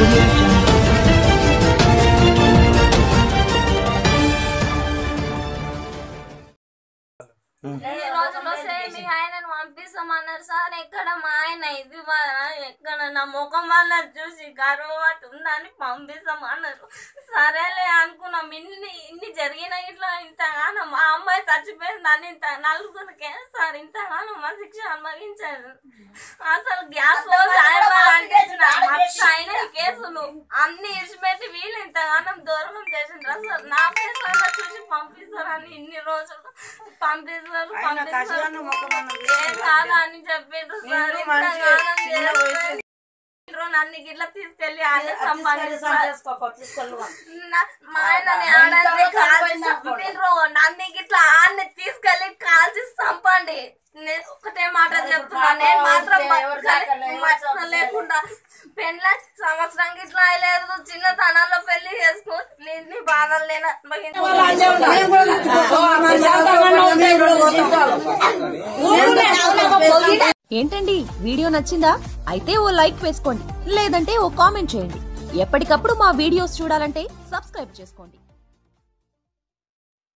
audio jungle. ఈ రోజుల్లో same మీ ఆయనను పంపిస్తామన్నారు సార్ ఎక్కడ మా ఆయన ఇది మా- ఎక్కడ నా ముఖం వల్ల చూసి గర్వపట్టి ఉందని పంపిస్తామన్నారు సరేలే అనుకున్నాం ఇన్ని ఇన్ని జరిగిన ఇట్లా ఇంతగానో మా అమ్మాయి చచ్చిపోయిందని ఇంత నలుగురికి సార్ ఇంతగానో మా శిక్ష అనుభవించారు అసలు గ్యాస్ లో అయిన కేసులు అన్ని ఇడిచిపెట్టి వీళ్ళు ఇంతగానం దూరం చేసిండ్రు అసలు నా ఫేస్ అలా చూసి పంపిస్తారని ఇన్ని రోజులు పంపిస్తారు పంపిస్తారు ఏం కాదా అని చెప్పిండ్రు సార్ ఇంతగానం చేస్తారు. నన్ను గిట్ల తీసుకెళ్లి ఆడే సంపాదిస్తారు నా- మా ఆయనని ఆడని కాల్చి చంపిండ్రు నన్ను గిట్ల ఆడని తీసుకెళ్లి కాల్చి చంపండి నేను ఒకటే మాట చెప్తున్నా నేను మాత్రం మచ్చ లేకుండా పెళ్ళ సంవత్సరం గిట్లా అయ్యలేదు చిన్న తనాల్లో పెళ్లి చేసుకో నీ బాధలు లేన ఏంటండి వీడియో నచ్చిందా అయితే ఓ లైక్ వేసుకోండి లేదంటే ఓ కామెంట్ చేయండి ఎప్పటికప్పుడు మా వీడియోస్ చూడాలంటే సబ్స్క్రైబ్ చేసుకోండి